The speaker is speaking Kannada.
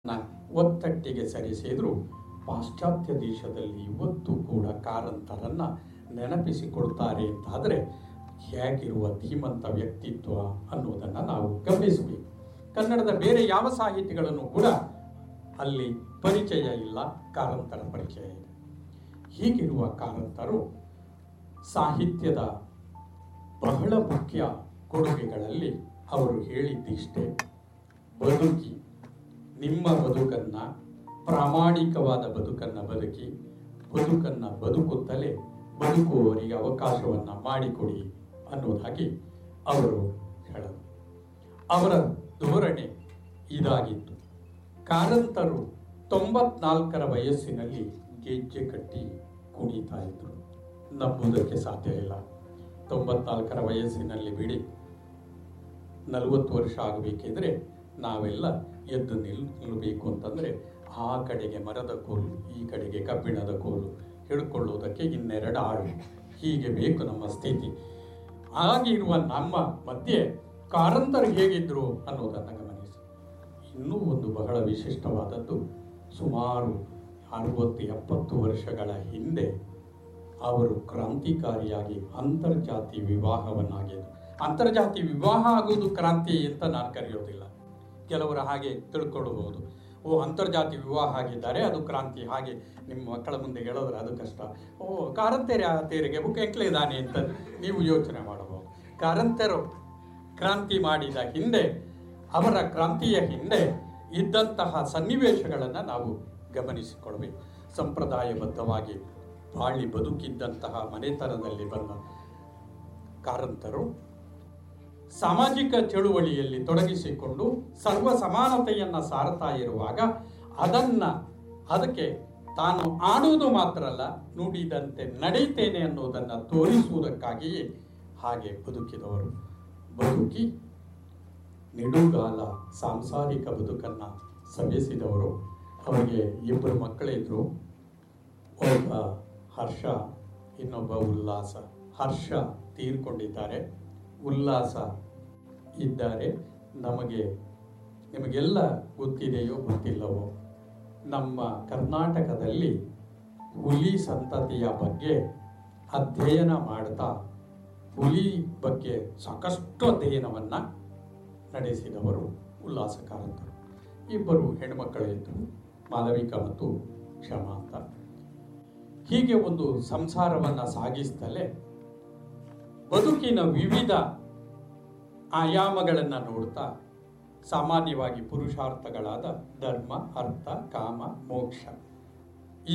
ಒತ್ತಟ್ಟಿಗೆ ಸರಿಸಿದ್ರು ಪಾಶ್ಚಾತ್ಯ ದೇಶದಲ್ಲಿ ಇವತ್ತು ಕೂಡ ಕಾರಂತರನ್ನ ನೆನಪಿಸಿಕೊಳ್ತಾರೆ ಅಂತಾದರೆ ಹೇಗಿರುವ ಧೀಮಂತ ವ್ಯಕ್ತಿತ್ವ ಅನ್ನೋದನ್ನು ನಾವು ಗಮನಿಸಬೇಕು ಕನ್ನಡದ ಬೇರೆ ಯಾವ ಸಾಹಿತಿಗಳನ್ನು ಕೂಡ ಅಲ್ಲಿ ಪರಿಚಯ ಇಲ್ಲ ಕಾರಂತರ ಪರಿಚಯ ಇದೆ ಹೀಗಿರುವ ಕಾರಂತರು ಸಾಹಿತ್ಯದ ಬಹಳ ಮುಖ್ಯ ಕೊಡುಗೆಗಳಲ್ಲಿ ಅವರು ಹೇಳಿದ್ದಿಷ್ಟೇ ಬದುಕಿ ನಿಮ್ಮ ಬದುಕನ್ನ ಪ್ರಾಮಾಣಿಕವಾದ ಬದುಕನ್ನ ಬದುಕಿ ಬದುಕನ್ನ ಬದುಕುತ್ತಲೇ ಬದುಕುವವರಿಗೆ ಅವಕಾಶವನ್ನ ಮಾಡಿಕೊಡಿ ಅನ್ನೋದಾಗಿ ಅವರು ಹೇಳರು ಅವರ ಧೋರಣೆ ಇದಾಗಿತ್ತು ಕಾರಂತರು ತೊಂಬತ್ನಾಲ್ಕರ ವಯಸ್ಸಿನಲ್ಲಿ ಗೆಜ್ಜೆ ಕಟ್ಟಿ ಕುಣಿತಾ ಇದ್ರು ನಂಬುವುದಕ್ಕೆ ಸಾಧ್ಯ ಇಲ್ಲ ತೊಂಬತ್ನಾಲ್ಕರ ವಯಸ್ಸಿನಲ್ಲಿ ಬಿಡಿ ನಲವತ್ತು ವರ್ಷ ಆಗಬೇಕಿದ್ರೆ ನಾವೆಲ್ಲ ಎದ್ದು ನಿಲ್ ನಿಲ್ಲಬೇಕು ಅಂತಂದರೆ ಆ ಕಡೆಗೆ ಮರದ ಕೋಲು ಈ ಕಡೆಗೆ ಕಬ್ಬಿಣದ ಕೋಲು ಹಿಡ್ಕೊಳ್ಳೋದಕ್ಕೆ ಇನ್ನೆರಡು ಆಳು ಹೀಗೆ ಬೇಕು ನಮ್ಮ ಸ್ಥಿತಿ ಆಗಿರುವ ನಮ್ಮ ಮಧ್ಯೆ ಕಾರಂತರು ಹೇಗಿದ್ರು ಅನ್ನೋದನ್ನು ಗಮನಿಸಿ ಇನ್ನೂ ಒಂದು ಬಹಳ ವಿಶಿಷ್ಟವಾದದ್ದು ಸುಮಾರು ಅರವತ್ತು ಎಪ್ಪತ್ತು ವರ್ಷಗಳ ಹಿಂದೆ ಅವರು ಕ್ರಾಂತಿಕಾರಿಯಾಗಿ ಅಂತರ್ಜಾತಿ ವಿವಾಹವನ್ನಾಗಿದ್ದು ಅಂತರ್ಜಾತಿ ವಿವಾಹ ಆಗುವುದು ಕ್ರಾಂತಿ ಅಂತ ನಾನು ಕರೆಯೋದಿಲ್ಲ ಕೆಲವರು ಹಾಗೆ ತಿಳ್ಕೊಳ್ಬಹುದು ಓ ಅಂತರ್ಜಾತಿ ವಿವಾಹ ಆಗಿದ್ದಾರೆ ಅದು ಕ್ರಾಂತಿ ಹಾಗೆ ನಿಮ್ಮ ಮಕ್ಕಳ ಮುಂದೆ ಹೇಳೋದ್ರೆ ಅದು ಕಷ್ಟ ಓ ಕಾರಂತೆರೆ ಆ ತೇರಿಗೆ ಬುಕ್ ಇದ್ದಾನೆ ಅಂತ ನೀವು ಯೋಚನೆ ಮಾಡಬಹುದು ಕಾರಂತೆರು ಕ್ರಾಂತಿ ಮಾಡಿದ ಹಿಂದೆ ಅವರ ಕ್ರಾಂತಿಯ ಹಿಂದೆ ಇದ್ದಂತಹ ಸನ್ನಿವೇಶಗಳನ್ನು ನಾವು ಗಮನಿಸಿಕೊಳ್ಬೇಕು ಸಂಪ್ರದಾಯಬದ್ಧವಾಗಿ ಬಾಳಿ ಬದುಕಿದ್ದಂತಹ ಮನೆತನದಲ್ಲಿ ಬಂದ ಕಾರಂತರು ಸಾಮಾಜಿಕ ಚಳುವಳಿಯಲ್ಲಿ ತೊಡಗಿಸಿಕೊಂಡು ಸರ್ವ ಸಮಾನತೆಯನ್ನ ಸಾರ್ತಾ ಇರುವಾಗ ಅದನ್ನ ಅದಕ್ಕೆ ತಾನು ಆಡುವುದು ಮಾತ್ರ ಅಲ್ಲ ನುಡಿದಂತೆ ನಡೀತೇನೆ ಅನ್ನೋದನ್ನು ತೋರಿಸುವುದಕ್ಕಾಗಿಯೇ ಹಾಗೆ ಬದುಕಿದವರು ಬದುಕಿ ನಿಡುಗಾಲ ಸಾಂಸಾರಿಕ ಬದುಕನ್ನು ಸವೆಸಿದವರು ಅವರಿಗೆ ಇಬ್ಬರು ಮಕ್ಕಳಿದ್ರು ಒಬ್ಬ ಹರ್ಷ ಇನ್ನೊಬ್ಬ ಉಲ್ಲಾಸ ಹರ್ಷ ತೀರ್ಕೊಂಡಿದ್ದಾರೆ ಉಲ್ಲಾಸ ಇದ್ದಾರೆ ನಮಗೆ ನಿಮಗೆಲ್ಲ ಗೊತ್ತಿದೆಯೋ ಗೊತ್ತಿಲ್ಲವೋ ನಮ್ಮ ಕರ್ನಾಟಕದಲ್ಲಿ ಹುಲಿ ಸಂತತಿಯ ಬಗ್ಗೆ ಅಧ್ಯಯನ ಮಾಡ್ತಾ ಹುಲಿ ಬಗ್ಗೆ ಸಾಕಷ್ಟು ಅಧ್ಯಯನವನ್ನು ನಡೆಸಿದವರು ಉಲ್ಲಾಸ ಕಾರಂತರು ಇಬ್ಬರು ಹೆಣ್ಮಕ್ಕಳಿದ್ದರು ಮಾಲವಿಕಾ ಮತ್ತು ಕ್ಷಮ ಅಂತ ಹೀಗೆ ಒಂದು ಸಂಸಾರವನ್ನು ಸಾಗಿಸ್ತಲೇ ಬದುಕಿನ ವಿವಿಧ ಆಯಾಮಗಳನ್ನು ನೋಡ್ತಾ ಸಾಮಾನ್ಯವಾಗಿ ಪುರುಷಾರ್ಥಗಳಾದ ಧರ್ಮ ಅರ್ಥ ಕಾಮ ಮೋಕ್ಷ